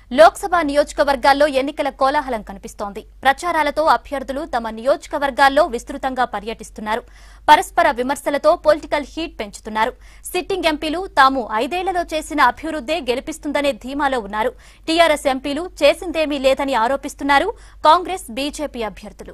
లోక్సభ నియోజకవర్గాల్లో ఎన్నికల కోలాహలం కనిపిస్తోంది ప్రచారాలతో అభ్యర్థులు తమ నియోజకవర్గాల్లో విస్తృతంగా పర్యటిస్తున్నారు పరస్పర విమర్శలతో పొలిటికల్ హీట్ పెంచుతున్నారు సిట్టింగ్ ఎంపీలు తాము ఐదేళ్లలో చేసిన అభివృద్దే గెలిపిస్తుందనే ధీమాలో ఉన్నారు టీఆర్ఎస్ ఎంపీలు చేసిందేమీ లేదని ఆరోపిస్తున్నారు కాంగ్రెస్ బీజేపీ అభ్యర్థులు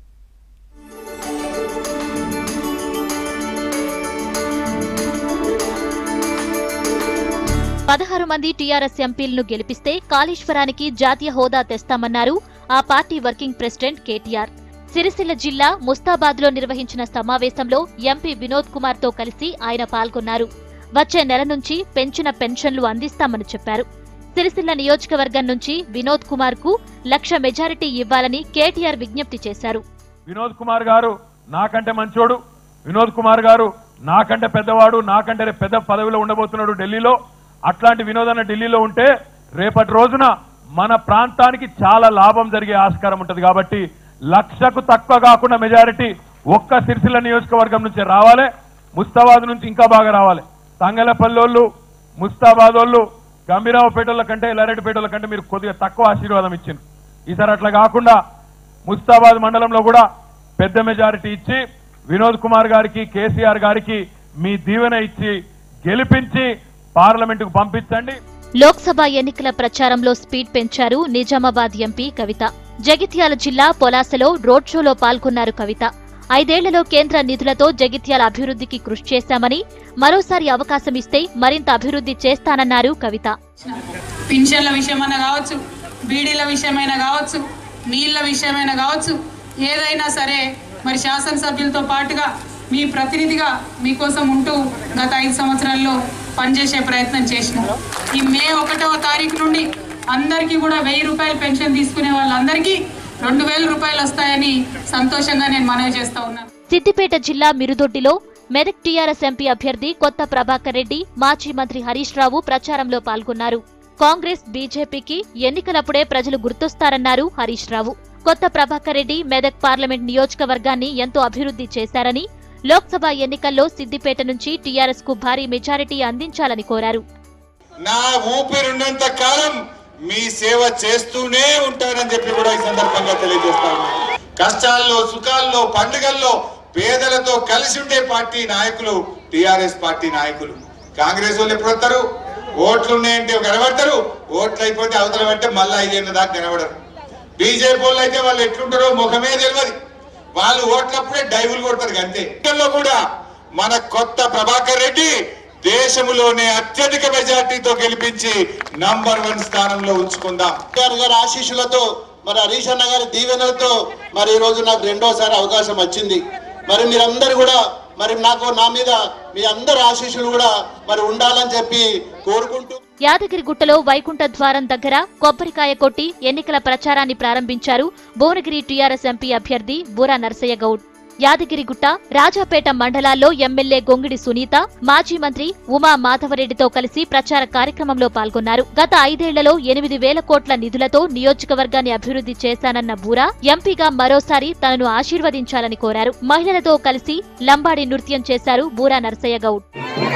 పదహారు మంది టీఆర్ఎస్ ఎంపీలను గెలిపిస్తే కాళేశ్వరానికి జాతీయ హోదా తెస్తామన్నారు ఆ party working president KTR Sircilla జిల్లా ముస్తాబాద్లో నిర్వహించిన సమావేశంలో ఎంపీ వినోద్ కుమార్ తో కలిసి ఆయన పాల్గొన్నారు వచ్చే నెల నుంచి పెంచిన పెన్షన్లు అందిస్తామని చెప్పారు సిరిసిల్ల నియోజకవర్గం నుంచి వినోద్ కుమార్ కు లక్ష మెజారిటీ ఇవ్వాలని కేటీఆర్ విజ్ఞప్తి చేశారు వినోద్ కుమార్ గారు నాకంటే మంచోడు వినోద్ కుమార్ గారు నాకంటే పెద్దవాడు నాకంటే రేపు పెద్ద పదవిలో ఉండబోతున్నాడు ఢిల్లీలో అట్లాంటి వినోద్ అన్న ఢిల్లీలో ఉంటే రేపటి రోజున మన ప్రాంతానికి చాలా లాభం జరిగే ఆస్కారం ఉంటది కాబట్టి లక్షకు తక్కువ కాకుండా మెజారిటీ ఒక్క సిరిసిల్ల నియోజకవర్గం నుంచి రావాలి ముస్తాబాద్ నుంచి ఇంకా బాగా రావాలి తంగలపల్లోళ్ళు ముస్తాబాద్ వాళ్ళు గంభీరావుపేటల కంటే ఎల్లారెడ్డిపేటల కంటే మీరు కొద్దిగా తక్కువ ఆశీర్వాదం ఇచ్చింది ఈసారి అట్లా కాకుండా ముస్తాబాద్ మండలంలో కూడా పెద్ద మెజారిటీ ఇచ్చి వినోద్ కుమార్ గారికి కేసీఆర్ గారికి మీ దీవెన ఇచ్చి గెలిపించి పార్లమెంటుకు పంపించండి లోక్సభ ఎన్నికల ప్రచారంలో స్పీడ్ పెంచారు నిజామాబాద్ ఎంపీ కవిత జగిత్యాల జిల్లా పొలాసలో రోడ్ షోలో పాల్గొన్నారు కవిత ఐదేళ్లలో కేంద్ర నిధులతో జగిత్యాల అభివృద్ధికి కృషి చేశామని మరోసారి అవకాశం ఇస్తే మరింత అభివృద్ధి చేస్తానన్నారు కవిత పింఛన్ల విషయమైనా కావచ్చు బీడీల విషయమైనా కావచ్చు నీళ్ల విషయమైనా కావచ్చు ఏదైనా సరే మరి శాసనసభ్యులతో పాటుగా మీ ప్రతినిధిగా మీకోసం ఉంటూ గత ఐదు సంవత్సరాల్లో పనిచేసే ప్రయత్నం చేసినాం ఈ మే ఒకటవ తారీఖు నుండి అందరికీ కూడా వెయ్యి రూపాయల పెన్షన్ తీసుకునే వాళ్ళందరికీ రెండు వేల రూపాయలు వస్తాయని సంతోషంగా నేను మనవి చేస్తా ఉన్నాను సిద్దిపేట జిల్లా మిరుదొడ్డిలో మెదక్ టీఆర్ఎస్ ఎంపీ అభ్యర్థి కొత్త ప్రభాకర్ రెడ్డి మాజీ మంత్రి హరీష్ రావు ప్రచారంలో పాల్గొన్నారు కాంగ్రెస్ బీజేపీకి ఎన్నికలప్పుడే ప్రజలు గుర్తొస్తారన్నారు హరీష్ రావు కొత్త ప్రభాకర్ రెడ్డి మెదక్ పార్లమెంట్ నియోజకవర్గాన్ని ఎంతో అభివృద్ధి చేశారని లోక్సభ ఎన్నికల్లో సిద్దిపేట నుంచి టీఆర్ఎస్ కు భారీ మెజారిటీ అందించాలని కోరారు నా ఊపిరున్నంత కాలం మీ సేవ చేస్తూనే ఉంటానని చెప్పి కూడా ఈ సందర్భంగా తెలియజేస్తాను కష్టాల్లో సుఖాల్లో పండుగల్లో పేదలతో కలిసి ఉండే పార్టీ నాయకులు టిఆర్ఎస్ పార్టీ నాయకులు కాంగ్రెస్ వాళ్ళు ఎప్పుడు వస్తారు ఓట్లు ఉన్నాయంటే కనబడతారు ఓట్లు అయిపోతే అవతల పడితే మళ్ళీ ఐదేళ్ళ దాకా కనబడరు బీజేపీ వాళ్ళు అయితే వాళ్ళు ఎట్లుంటారో ముఖమే తెలియదు వాళ్ళు ఓట్లప్పుడే డైవులు కొడతారు అంతే ఎన్నికల్లో కూడా మన కొత్త ప్రభాకర్ రెడ్డి దేశంలోనే అత్యధిక మెజార్టీతో గెలిపించి నంబర్ వన్ స్థానంలో ఉంచుకుందాం గారి గారి ఆశీస్సులతో మరి హరీష్ అన్న గారి దీవెనలతో మరి ఈ రోజు నాకు రెండోసారి అవకాశం వచ్చింది మరి మీరందరూ కూడా మరి నాకు నా మీద మీ అందరి ఆశీస్సులు కూడా మరి ఉండాలని చెప్పి కోరుకుంటూ యాదగిరిగుట్టలో వైకుంఠ ద్వారం దగ్గర కొబ్బరికాయ కొట్టి ఎన్నికల ప్రచారాన్ని ప్రారంభించారు భువనగిరి టీఆర్ఎస్ ఎంపీ అభ్యర్థి బూరా నర్సయ్య గౌడ్ యాదగిరిగుట్ట రాజాపేట మండలాల్లో ఎమ్మెల్యే గొంగిడి సునీత మాజీ మంత్రి ఉమా మాధవరెడ్డితో కలిసి ప్రచార కార్యక్రమంలో పాల్గొన్నారు గత ఐదేళ్లలో ఎనిమిది వేల కోట్ల నిధులతో నియోజకవర్గాన్ని అభివృద్ధి చేశానన్న బూరా ఎంపీగా మరోసారి తనను ఆశీర్వదించాలని కోరారు మహిళలతో కలిసి లంబాడి నృత్యం చేశారు బూరా నర్సయ్య గౌడ్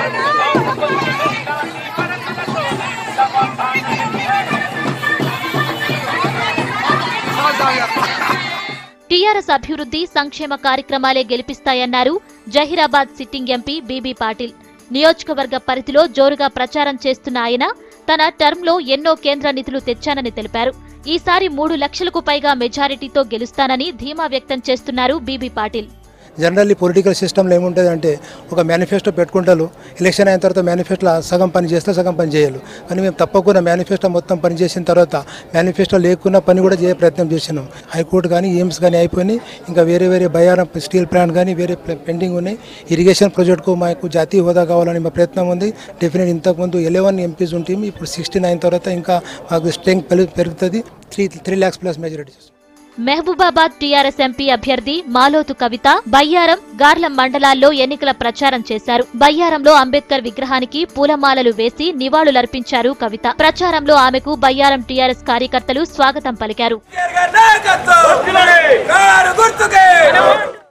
టీఆర్ఎస్ అభివృద్ధి సంక్షేమ కార్యక్రమాలే గెలిపిస్తాయన్నారు Zaheerabad sitting MP BB Patil నియోజకవర్గ పరిధిలో జోరుగా ప్రచారం చేస్తున్న ఆయన తన టర్మ్లో ఎన్నో కేంద్ర నిధులు తెచ్చానని తెలిపారు ఈసారి మూడు లక్షలకు పైగా మెజారిటీతో గెలుస్తానని ధీమా వ్యక్తం చేస్తున్నారు బీబీ పాటిల్ జనరల్లీ పొలిటికల్ సిస్టంలో ఏముంటుంది అంటే ఒక మేనిఫెస్టో పెట్టుకుంటారు ఎలక్షన్ అయిన తర్వాత మేనిఫెస్టోలో సగం పని చేస్తే సగం పని చేయాలి కానీ మేము తప్పకుండా మేనిఫెస్టో మొత్తం పని చేసిన తర్వాత మేనిఫెస్టో లేకున్నా పని కూడా చేయ ప్రయత్నం చేసినాం హైకోర్టు కానీ ఎయిమ్స్ కానీ అయిపోయినాయి ఇంకా వేరే వేరే బయారం స్టీల్ ప్లాంట్ కానీ వేరే ప్ల- పెండింగ్ ఉన్నాయి ఇరిగేషన్ ప్రాజెక్టుకు మాకు జాతీయ హోదా కావాలని మా ప్రయత్నం ఉంది డెఫినెట్ ఇంతకుముందు ఎలెవెన్ ఎంపీస్ ఉంటే ఇప్పుడు సిక్స్టీ నైన్ తర్వాత ఇంకా మాకు స్ట్రెంగ్ పెరుగుతుంది three three lakhs plus majority Mahabubabad TRS MP అభ్యర్థి మాలోతు కవిత బయ్యారం గార్లం మండలాల్లో ఎన్నికల ప్రచారం చేశారు బయ్యారంలో అంబేద్కర్ విగ్రహానికి పూలమాలలు వేసి నివాళులర్పించారు కవిత ప్రచారంలో ఆమెకు బయ్యారం టీఆర్ఎస్ కార్యకర్తలు స్వాగతం పలికారు నాయకత్వం గారు గుర్తుకే